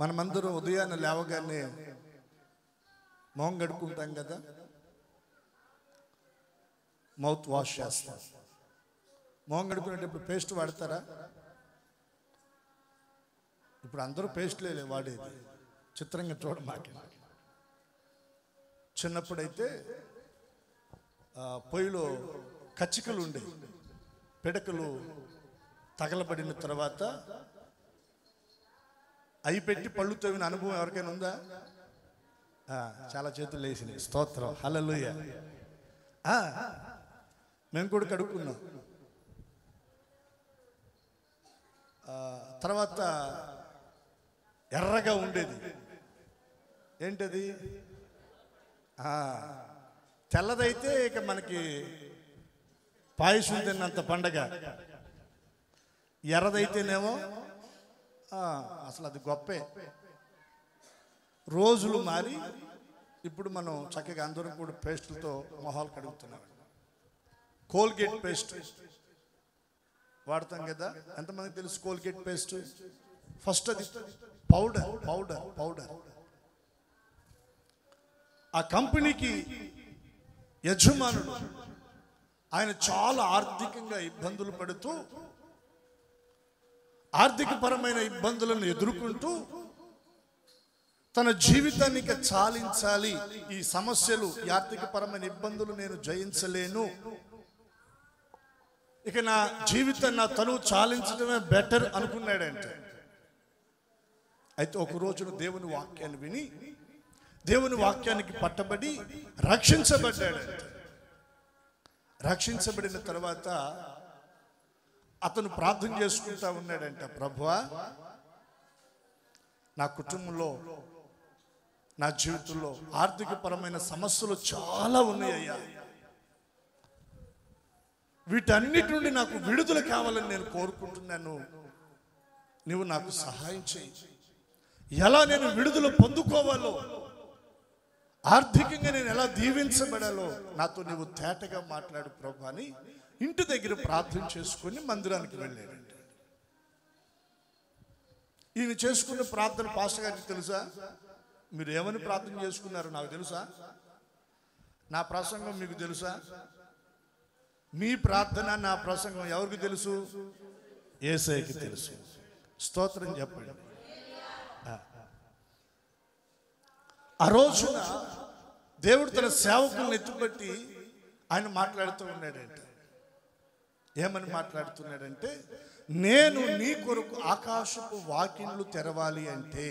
మనమందరం ఉదయాన్నే లేవగానే మొహం గడుపుకుంటాం కదా మౌత్ వాష్ చేస్తాం మొహం గడుపుకునేటప్పుడు పేస్ట్ వాడతారా ఇప్పుడు అందరూ పేస్ట్లే వాడేది చిత్రంగా చూడమాకి చిన్నప్పుడైతే ఆ, పొయ్యిలో కచ్చికలు ఉండేవి పిడకలు తగలబడిన తర్వాత అయి పెట్టి పళ్ళు తవ్విన అనుభవం ఎవరికైనా ఉందా ఆ, చాలా చేతులు వేసినాయి స్తోత్రం హల్లెలూయ ఆ, మేము కూడా కడుక్కున్నాం ఆ, తర్వాత ఎర్రగా ఉండేది ఏంటది ఆ, తెల్లదైతే ఇక మనకి పాయసం తిన్నంత పండగ ఎర్రదైతేనేమో ఆ, అసలు అది గొప్పే రోజులు మారి ఇప్పుడు మనం చక్కగా అందరం కూడా పేస్టులతో మొహాలు కడుగుతున్నాం కోల్గేట్ పేస్ట్ వాడతాం కదా ఎంతమందికి తెలుసు కోల్గేట్ పేస్ట్ ఫస్ట్ అది పౌడర్ పౌడర్ పౌడర్ ఆ కంపెనీకి యజమానుడు ఆయన చాలా ఆర్థికంగా ఇబ్బందులు పడుతూ ఆర్థిక పరమైన ఇబ్బందులను ఎదుర్కొంటూ తన జీవితాన్ని ఇక చాలించాలి ఈ సమస్యలు ఈ ఆర్థిక పరమైన ఇబ్బందులు నేను జయించలేను ఇక నా జీవితం నా తనువు చాలించడమే బెటర్ అనుకున్నాడంటే అయితే ఒక రోజున దేవుని వాక్యాన్ని విని దేవుని వాక్యానికి పట్టబడి రక్షించబడ్డాడంటే రక్షించబడిన తర్వాత అతను ప్రార్థన చేసుకుంటా ఉన్నాడంట ప్రభువా నా కుటుంబంలో నా జీవితంలో ఆర్థిక పరమైన సమస్యలు చాలా ఉన్నాయ్యా వీటన్నిటి నుండి నాకు విడుదల కావాలని నేను కోరుకుంటున్నాను నువ్వు నాకు సహాయం చేయి ఎలా నేను విడుదల పొందుకోవాలో ఆర్థికంగా నేను ఎలా దీవించబడాలో నాతో నీవు తేటగా మాట్లాడు ప్రభు అని ఇంటి దగ్గర ప్రార్థన చేసుకొని మందిరానికి వెళ్ళాడండి ఈయన చేసుకున్న ప్రార్థన పాస్టర్ గారికి తెలుసా మీరు ఏమని ప్రార్థన చేసుకున్నారు నాకు తెలుసా నా ప్రసంగం మీకు తెలుసా మీ ప్రార్థన నా ప్రసంగం ఎవరికి తెలుసు ఏసైకి తెలుసు స్తోత్రం చెప్పండి ఆ. ఆ రోజున దేవుడు తన సేవకులను ఎత్తుపట్టి ఆయన మాట్లాడుతూ ఉన్నాడంట ఏమని మాట్లాడుతున్నాడంటే నేను నీ కొరకు ఆకాశపు వాకిన్లు తెరవాలి అంటే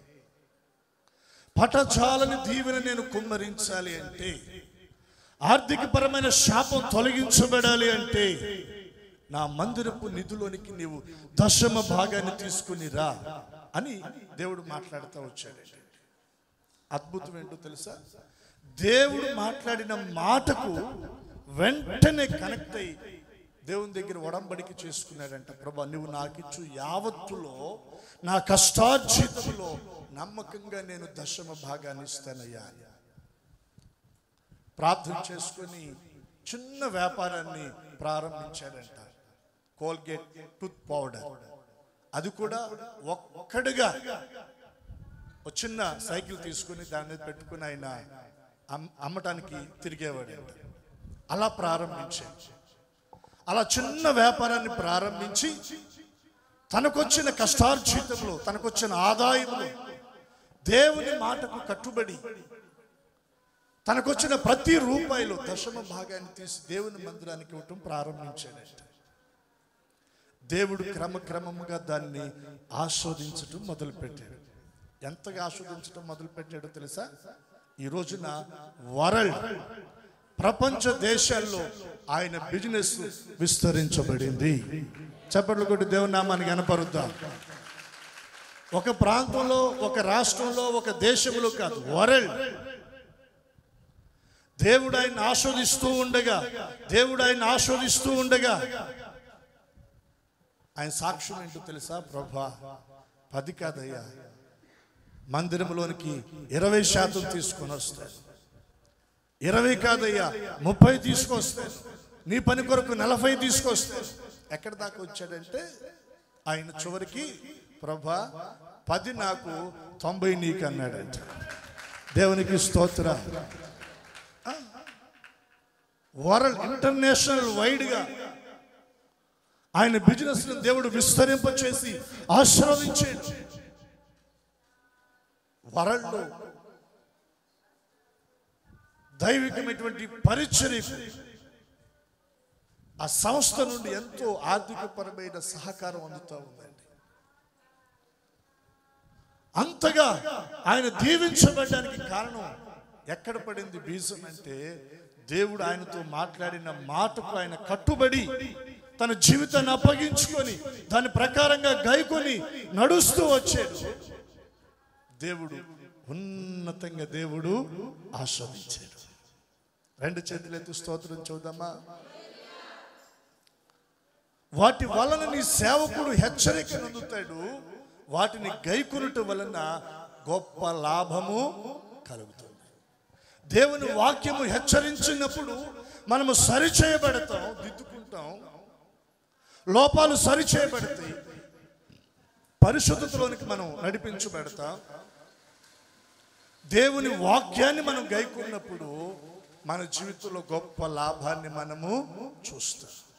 పటచాలని దీవెన నేను కుమ్మరించాలి అంటే ఆర్థికపరమైన శాపం తొలగించబడాలి అంటే నా మందిరపు నిధులోనికి నీవు దశమ భాగాన్ని తీసుకుని రా అని దేవుడు మాట్లాడుతూ వచ్చాడండి అద్భుతం ఏంటో తెలుసా దేవుడు మాట్లాడిన మాటకు వెంటనే కనెక్ట్ అయ్యి దేవుని దగ్గర ఒడంబడికి చేసుకున్నాడంట ప్రభా నువ్వు నాకిచ్చు యావత్తులో నా కష్టార్జితంలో నమ్మకంగా నేను దశమ భాగాన్ని ఇస్తానయ్యా ప్రార్థన చేసుకొని చిన్న వ్యాపారాన్ని ప్రారంభించాడంట కోల్గేట్ టూత్ పౌడర్ అది కూడా ఒక్కడిగా ఒక చిన్న సైకిల్ తీసుకుని దాని మీద పెట్టుకుని ఆయన అమ్- అమ్మటానికి తిరిగేవాడు అలా ప్రారంభించాడు అలా చిన్న వ్యాపారాన్ని ప్రారంభించి తనకొచ్చిన కష్టార్జితంలో తనకొచ్చిన ఆదాయంలో దేవుని మాటకు కట్టుబడి తనకొచ్చిన ప్రతి రూపాయిలో దశమ భాగాన్ని తీసి దేవుని మందిరానికి ఇవ్వటం ప్రారంభించాడంట దేవుడు క్రమక్రమముగా దాన్ని ఆస్వాదించటం మొదలుపెట్టాడు ఎంతగా ఆస్వాదించడం మొదలుపెట్టాడో తెలుసా ఈ రోజున వరల్డ్ ప్రపంచ దేశాల్లో ఆయన బిజినెస్ విస్తరించబడింది చెప్పట్లు కొట్టి దేవుని నామానికి కనపరుద్దాం ఒక ప్రాంతంలో ఒక రాష్ట్రంలో ఒక దేశంలో కాదు వరల్డ్ దేవుడు ఆయన ఆస్వాదిస్తూ ఉండగా దేవుడు ఆయన ఆస్వాదిస్తూ ఉండగా ఆయన సాక్ష్యం ఏంటో తెలుసా ప్రభా పది కాదయ్యా మందిరంలోనికి ఇరవై శాతం తీసుకొని వస్తాను ఇరవై కాదయ్యా ముప్పై తీసుకొస్తాను నీ పని కొరకు నలభై తీసుకొస్తాను ఎక్కడి దాకా వచ్చాడంటే ఆయన చివరికి ప్రభా పది నాకు తొంభై నీకు అన్నాడంట దేవునికి స్తోత్ర వరల్డ్ ఇంటర్నేషనల్ వైడ్గా ఆయన బిజినెస్ దేవుడు విస్తరింప చేసి ఆశీర్వదించాడు వరల్డ్ దైవికమైనటువంటి పరిచర్యకు ఆ సంస్థ నుండి ఎంతో ఆర్థికపరమైన సహకారం అందుతూ ఉందండి అంతగా ఆయన దీవించబడడానికి కారణం ఎక్కడ పడింది బీజం అంటే దేవుడు ఆయనతో మాట్లాడిన మాటకు ఆయన కట్టుబడి తన జీవితాన్ని అప్పగించుకొని దాని ప్రకారంగా గైకొని నడుస్తూ వచ్చాడు దేవుడు ఉన్నతంగా దేవుడు ఆస్వాదించాడు రెండు చేతులెత్తి స్తోత్రం చూద్దామా వాటి వలన నీ సేవకుడు హెచ్చరిక నందుతాడు వాటిని గైకొనుట వలన గొప్ప లాభము కలుగుతుంది దేవుని వాక్యము హెచ్చరించినప్పుడు మనము సరిచేయబడతాం దిద్దుకుంటాం లోపాలు సరిచేయబడతాయి పరిశుద్ధతలోనికి మనం నడిపించబడతాం దేవుని వాక్యాన్ని మనం గైకున్నప్పుడు మన జీవితంలో గొప్ప లాభాన్ని మనము చూస్తాం